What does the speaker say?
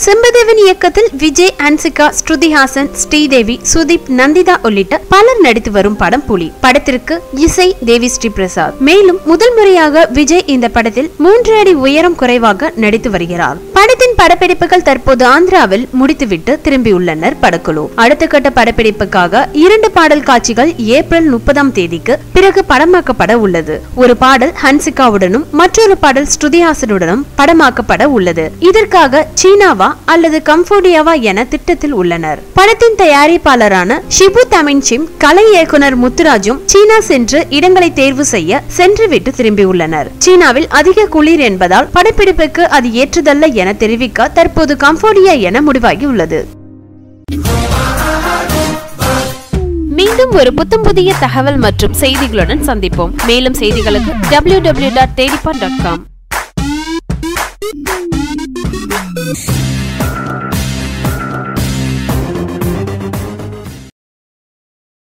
சிம்பதேவன் இயக்கத்தில் விஜய் அன்சிகா ஸ்ருதிஹாசன் ஸ்ரீதேவி சுதீப் நந்திதா உள்ளிட்ட பலர் நடித்து வரும் படம் புலி படத்திற்கு இசை தேவி ஸ்ரீ பிரசாத் மேலும் முதல் முறையாக விஜய் இந்த படத்தில் மூன்று அடி உயரம் குறைவாக நடித்து வருகிறார் படத்தின் படப்பிடிப்புகள் தற்போது ஆந்திராவில் முடித்துவிட்டு திரும்பியுள்ளனர் படக்குழு அடுத்த கட்ட படப்பிடிப்புக்காக இரண்டு பாடல் காட்சிகள் ஏப்ரல் முப்பதாம் தேதிக்கு பிறகு படமாக்கப்பட உள்ளது ஒரு பாடல் ஹன்சிகாவுடனும் மற்றொரு பாடல் ஸ்ருதிஹாசனுடனும் படமாக்கப்பட உள்ளது இதற்காக சீனாவா அல்லது கம்போடியாவா என திட்டத்தில் உள்ளனர் படத்தின் தயாரிப்பாளரான ஷிபு தமின்சிம் கலை இயக்குனர் முத்துராஜும் சீனா சென்று இடங்களை தேர்வு செய்ய சென்றுவிட்டு திரும்பியுள்ளனர் சீனாவில் அதிக குளிர் என்பதால் படப்பிடிப்புக்கு அது ஏற்றதல்ல என தெரிவிக்க தற்போது கம்போடியா என முடிவாகி உள்ளது மீண்டும் ஒரு புத்தம் புதிய தகவல் மற்றும் செய்திகளுடன் சந்திப்போம் மேலும் செய்திகளுக்கு டபிள்யூ டபிள்யூ டாட் தேடிப்பான் டாட் காம்